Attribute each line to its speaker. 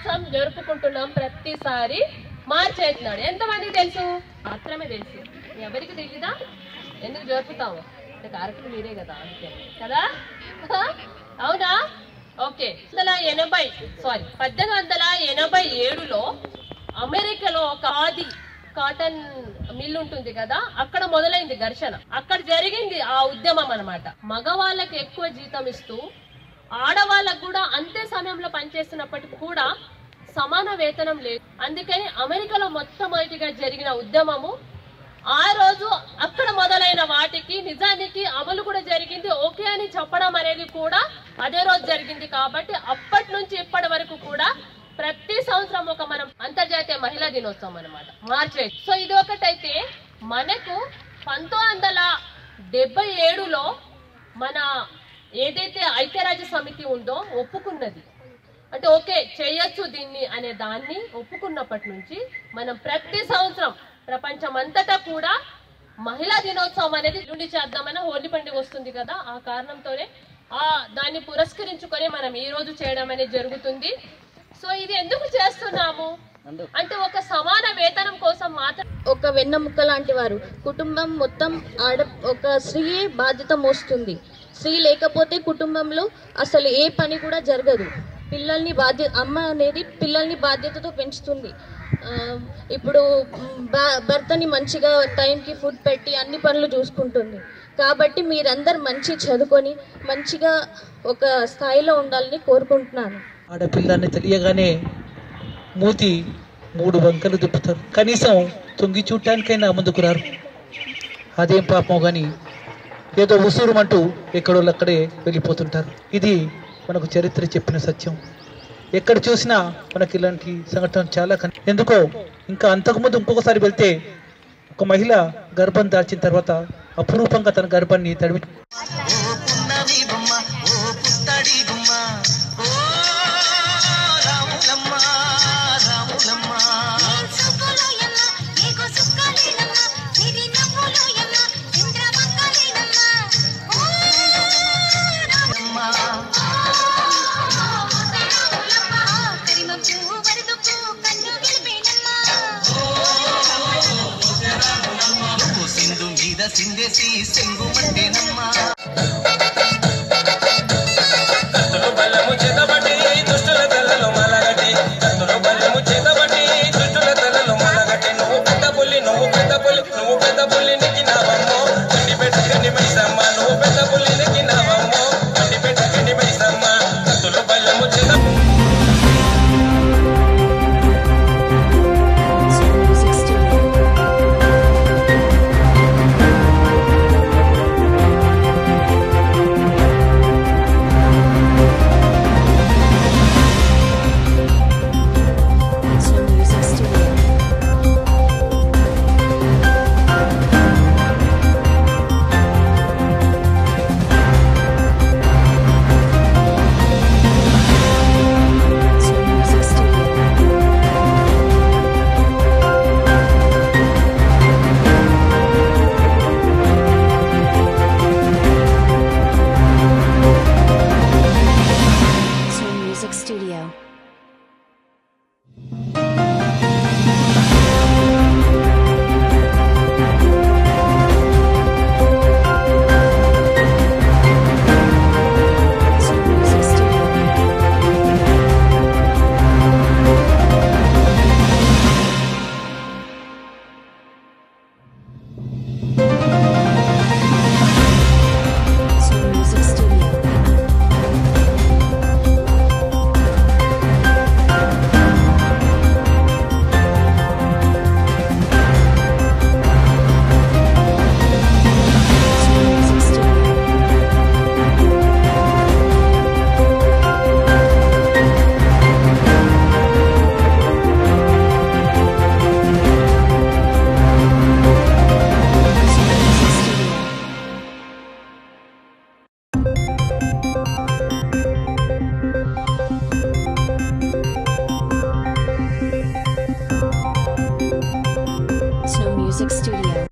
Speaker 1: దినోత్సవం జరుపుకుంటున్నాం ప్రతిసారి మార్చి ఐదు నాడు ఎంతమందికి తెలుసు మాత్రమే తెలుసు ఎవరికి తెలీదా ఎందుకు జరుపుతాము అంటే కారకులు మీరే కదా అంతే కదా అవునా ఓకే వందల ఎనభై సారీ పద్దెనిమిది వందల ఎనభై ఏడులో అమెరికాలో ఒక ఆది కాటన్ మిల్ ఉంటుంది కదా అక్కడ మొదలైంది ఘర్షణ అక్కడ జరిగింది ఆ ఉద్యమం అన్నమాట మగవాళ్ళకి ఎక్కువ జీతం ఇస్తూ ఆడవాళ్ళకు కూడా అంతే సమయంలో పనిచేస్తున్నప్పటికీ కూడా సమాన వేతనం లేదు అందుకని అమెరికాలో మొట్టమొదటిగా జరిగిన ఉద్యమము ఆ రోజు అక్కడ మొదలైన వాటికి నిజానికి అమలు కూడా జరిగింది ఓకే అని చెప్పడం అనేది కూడా అదే రోజు జరిగింది కాబట్టి అప్పటి నుంచి ఇప్పటి వరకు కూడా ప్రతి సంవత్సరం ఒక మనం అంతర్జాతీయ మహిళా దినోత్సవం అనమాట మార్చి ఐదు. సో ఇది ఒకటైతే మనకు పంతొమ్మిది వందల డెబ్బై ఏడులో మన ఏదైతే ఐక్యరాజ్య సమితి ఉందో ఒప్పుకున్నది అంటే ఓకే చేయొచ్చు దీన్ని అనే దాన్ని ఒప్పుకున్నప్పటి నుంచి మనం ప్రతి సంవత్సరం ప్రపంచం అంతటా కూడా మహిళా దినోత్సవం అనేది నుండి చేద్దామని హోలీ పండుగ వస్తుంది కదా ఆ కారణంతోనే ఆ దాన్ని పురస్కరించుకొని మనం ఈ రోజు చేయడం అనేది జరుగుతుంది సో ఇది ఎందుకు చేస్తున్నాము అంటే ఒక సమాన వేతనం కోసం మాత్రం
Speaker 2: ఒక వెన్నముక్క లాంటి వారు కుటుంబం మొత్తం ఆడ ఒక స్త్రీ బాధ్యత మోస్తుంది స్త్రీ లేకపోతే కుటుంబంలో అసలు ఏ పని కూడా జరగదు పిల్లల్ని బాధ్యత అమ్మ అనేది పిల్లల్ని బాధ్యతతో పెంచుతుంది ఆ, ఇప్పుడు మ్, భ- భర్తని మంచిగా టైంకి ఫుడ్ పెట్టి అన్ని పనులు చూసుకుంటుంది కాబట్టి మీరందరు మంచి చదువుకొని మంచిగా ఒక స్థాయిలో ఉండాలని కోరుకుంటున్నాను
Speaker 3: ఆడపిల్లని తెలియగానే మూతి మూడు వంకలు తిప్పుతారు కనీసం తొంగి చూడటానికైనా ముందుకు రారు అదేం పాపం కానీ ఏదో ఉసూరుమంటూ ఎక్కడో అక్కడే వెళ్ళిపోతుంటారు ఇది మనకు చరిత్ర చెప్పిన సత్యం ఎక్కడ చూసినా మనకి ఇలాంటి సంఘటన చాలా కన్- ఎందుకో ఇంకా అంతకుముందు ఇంకొకసారి వెళ్తే ఒక మహిళ గర్భం దాల్చిన తర్వాత అపురూపంగా తన గర్భాన్ని తడిమి
Speaker 4: పున్నమి బొమ్మ ఓ పుత్తడి బొమ్మ ఓ రాములమ్మ రాములమ్మ నువ్వు సింధు మీద సిందేసి సింగుమంటేనమ్మా
Speaker 5: కత్తులు బల్లము చేతబట్టి దుష్టుల తలలో మలగట్టి కత్తులు బల్లము చేతబట్టి దుష్టుల తలలో మలగట్టి నువ్వు పెద్ద పుల్లి నువ్వు పెద్ద పుల్లి నువ్వు పెద్ద పుల్లి నెక్కినావమ్మో కండి పెట్ట కండి మైసమ్మ నువ్వు పెద్ద పుల్లి నెక్కినావమ్మో కండి పెట్ట కండి మైసమ్మ కత్తులు బల్లము చేత
Speaker 6: Music Studio. Music Studio. Music Studio. Music Studio. Music Studio. Snow Music Studio.